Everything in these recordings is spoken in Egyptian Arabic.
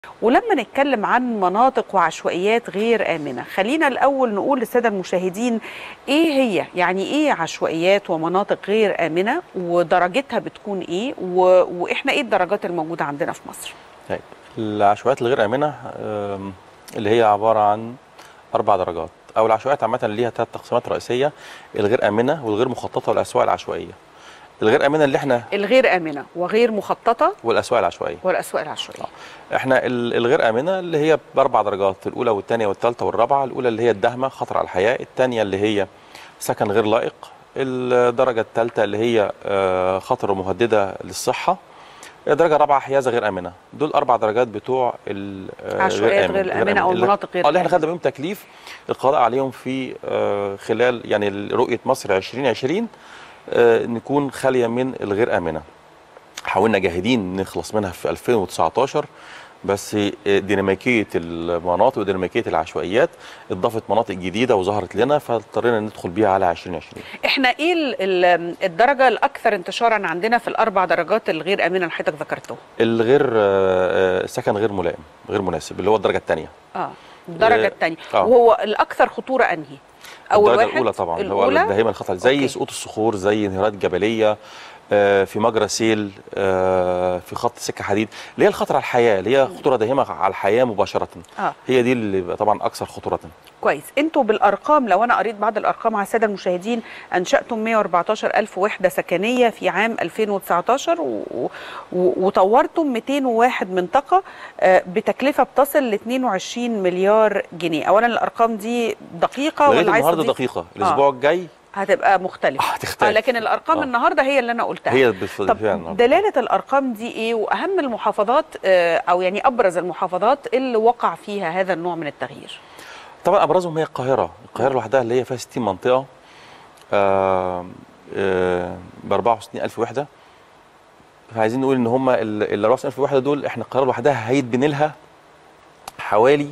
ولما نتكلم عن مناطق وعشوائيات غير آمنة خلينا الأول نقول للسادة المشاهدين إيه هي يعني إيه عشوائيات ومناطق غير آمنة ودرجتها بتكون إيه و... وإحنا إيه الدرجات الموجودة عندنا في مصر طيب العشوائيات الغير امنه آم، اللي هي عباره عن اربع درجات او العشوائيات عامه ليها ثلاث تقسيمات رئيسيه الغير امنه والغير مخططه والاسواق العشوائيه الغير امنه اللي احنا الغير آمنة وغير مخططة والاسواق العشوائيه والأسواق العشوائية احنا ال- الغير امنه اللي هي باربع درجات الاولى والثانيه والثالثه والرابعه الاولى اللي هي الدهمه خطر على الحياه الثانيه اللي هي سكن غير لائق الدرجه الثالثه اللي هي آه، خطر ومهدده للصحه الدرجه الرابعه حيازه غير امنه دول اربع درجات بتوع ال- آه، عشوائيات غير آمنة أو اللي- المناطق غير اه اللي احنا آمنة. خدنا بيهم تكليف القضاء عليهم في آه، خلال يعني رؤيه مصر 2020 آه، نكون خاليه من الغير امنه حاولنا جاهدين نخلص منها في 2019 بس ديناميكيه المناطق وديناميكيه العشوائيات اضافت مناطق جديده وظهرت لنا فاضطرينا ندخل بيها على 2020 إحنا إيه ال- ال- الدرجة الأكثر انتشارا عندنا في الأربع درجات الغير آمنة اللي حضرتك ذكرتهم الغير آه، آه، سكن غير ملائم غير مناسب اللي هو الدرجه الثانيه اه الدرجة آه، الثانية آه. وهو الأكثر خطورة أنهي؟ الدرجه واحد؟ الاولى طبعا اللي هو الأولى الدائمه الخطر زي أوكي. سقوط الصخور زي انهيارات جبليه آه، في مجرى سيل آه، في خط سكه حديد اللي هي الخطر على الحياه اللي هي خطوره دائمه على الحياه مباشره اه هي دي اللي بقى طبعا اكثر خطوره كويس انتوا بالارقام لو انا قريت بعض الارقام على الساده المشاهدين انشاتم 114 الف وحده سكنيه في عام 2019 و... و... وطورتم 201 منطقه آه، بتكلفه بتصل ل 22 مليار جنيه اولا الارقام دي دقيقه لغايه ولا عايز النهارده تضيف؟ دقيقه الاسبوع الجاي هتبقى مختلفه هتختلف. آه لكن الارقام آه. النهارده هي اللي انا قلتها هي بالف- طب بالفعل النهاردة. دلاله الارقام دي ايه واهم المحافظات آه، او يعني ابرز المحافظات اللي وقع فيها هذا النوع من التغيير طبعا ابرزهم هي القاهره القاهره لوحدها اللي هي فيها 60 منطقه ب 64000 وحده فعايزين نقول ان هم ال 44000 وحده دول احنا القاهره لوحدها هيتبني لها حوالي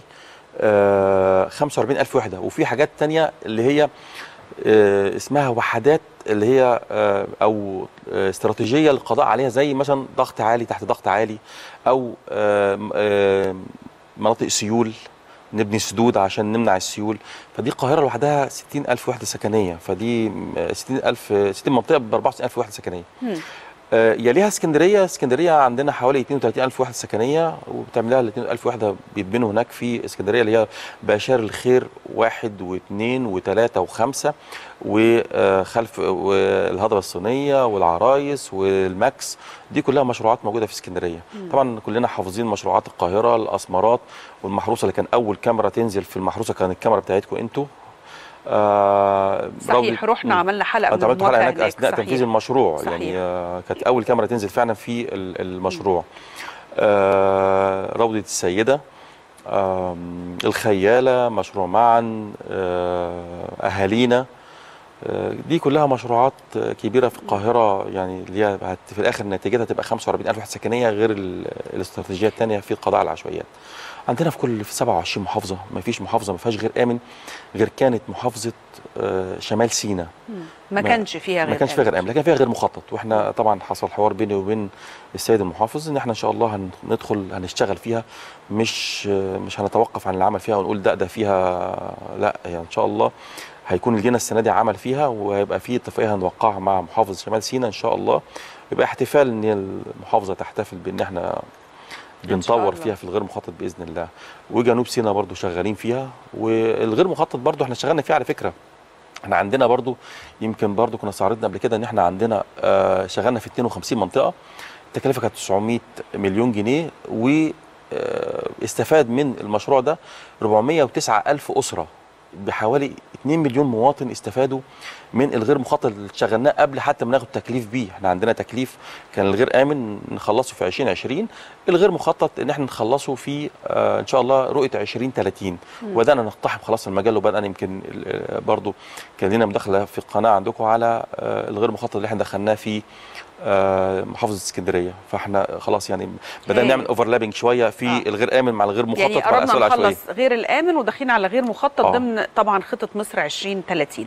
آه، 45000 وحده وفي حاجات تانية اللي هي آه، اسمها وحدات اللي هي آه، او آه، استراتيجيه للقضاء عليها زي مثلا ضغط عالي تحت ضغط عالي او آه، آه، مناطق سيول نبني سدود عشان نمنع السيول فدي القاهره لوحدها 60000 وحده سكنيه فدي 60000 60 منطقه ب 64000 وحده سكنيه مم. آه، يليها اسكندريه اسكندريه عندنا حوالي 32000 وحده سكنيه وبتعمل لها ال 20000 وحده بيتبنوا هناك في اسكندريه اللي هي باشار الخير واحد واثنين وثلاثه وخمسه وخلف والهضبه الصينيه والعرايس والماكس دي كلها مشروعات موجوده في اسكندريه طبعا كلنا حافظين مشروعات القاهره الاسمرات والمحروسه اللي كان اول كاميرا تنزل في المحروسه كانت الكاميرا بتاعتكم انتوا آه صحيح روضة- رحنا عملنا حلقه انت عملت حلقه مواجهة هناك اثناء صحيح. تنفيذ المشروع صحيح. يعني آه، كانت اول كاميرا تنزل فعلا في ال- المشروع آه، روضه السيده آم، الخياله مشروع معا آه، اهالينا آه، دي كلها مشروعات آه، كبيره في القاهره يعني اللي هي هت- في الاخر نتيجتها تبقى 45000 وحده سكنيه غير ال- الاستراتيجيه الثانيه في القضاء على العشوائيات عندنا في كل في 27 محافظه ما فيش محافظه ما فيهاش غير امن غير كانت محافظه آه، شمال سيناء ما ما- كانش فيها غير ما كانش فيها غير آمن. امن لكن فيها غير مخطط واحنا طبعا حصل حوار بيني وبين السيد المحافظ ان احنا ان شاء الله هندخل هنشتغل فيها مش مش هنتوقف عن العمل فيها ونقول ده ده فيها لا يعني ان شاء الله هيكون لينا السنه دي عمل فيها وهيبقى في اتفاقيه هنوقعها مع محافظ شمال سيناء ان شاء الله يبقى احتفال ان المحافظه تحتفل بان احنا بنطور الله. فيها في الغير مخطط باذن الله وجنوب سيناء برضو شغالين فيها والغير مخطط برضو احنا اشتغلنا فيها على فكره احنا عندنا برضو يمكن برضو كنا استعرضنا قبل كده ان احنا عندنا آه، شغلنا في 52 منطقه التكلفه كانت 900 مليون جنيه واستفاد من المشروع ده 409 الف اسره بحوالي 2 مليون مواطن استفادوا من الغير مخطط اللي شغلناه قبل حتى ما ناخد تكليف بيه احنا عندنا تكليف كان الغير امن نخلصه في 2020 الغير مخطط ان احنا نخلصه في آه ان شاء الله رؤيه 2030 وبدانا نقتحم خلاص المجال وبدانا يمكن آه، برضو كان لنا مداخله في القناه عندكم على آه الغير مخطط اللي احنا دخلناه في آه محافظه اسكندريه فاحنا خلاص يعني بدانا هاي. نعمل اوفرلابنج شويه في آه. الغير امن مع الغير مخطط يعني مع الاسواق قربنا العشوائيه نخلص غير الامن وداخلين على غير مخطط آه. ضمن طبعا خطه مصر 2030